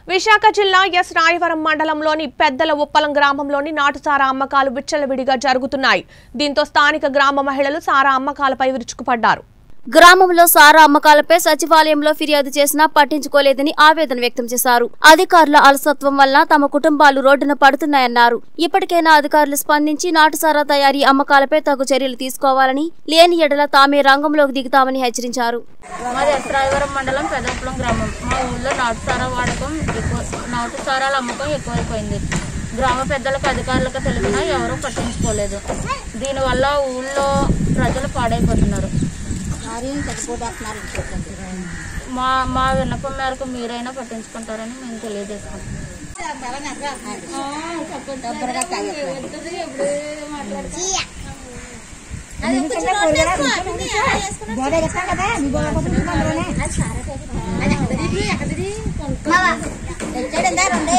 విశాఖ జిల్లా ఎస్ రాయవరం మండలంలోని పెద్దల ఉప్పలం గ్రామంలోని నాటుసారా అమ్మకాలు విచ్చలవిడిగా జరుగుతున్నాయి దీంతో స్థానిక గ్రామ మహిళలు సారా అమ్మకాలపై విరుచుకుపడ్డారు గ్రామంలో సారా అమ్మకాలపై సచివాలయంలో ఫిర్యాదు చేసినా పట్టించుకోలేదని ఆవేదన వ్యక్తం చేశారు అధికారుల అలసత్వం వల్ల తమ కుటుంబాలు రోడ్డున పడుతున్నాయన్నారు ఇప్పటికైనా అధికారులు స్పందించి నాటుసారా తయారీ అమ్మకాలపై తగు చర్యలు తీసుకోవాలని లేని ఎడల తామే రంగంలోకి దిగుతామని హెచ్చరించారు మాది ఎస్రాయవరం మండలం పెదపులం గ్రామం మా ఊళ్ళో నాటుసారా వాడకం ఎక్కువ నాటుసారాల అమ్మకం ఎక్కువైపోయింది గ్రామ పెద్దలకు అధికారులకు తెలిపినా ఎవరూ పట్టించుకోలేదు దీనివల్ల ఊళ్ళో ప్రజలు పాడైపోతున్నారు మా మా విన్నపం మేరకు మీరైనా పట్టించుకుంటారని మేము తెలియజేసుకుంటాం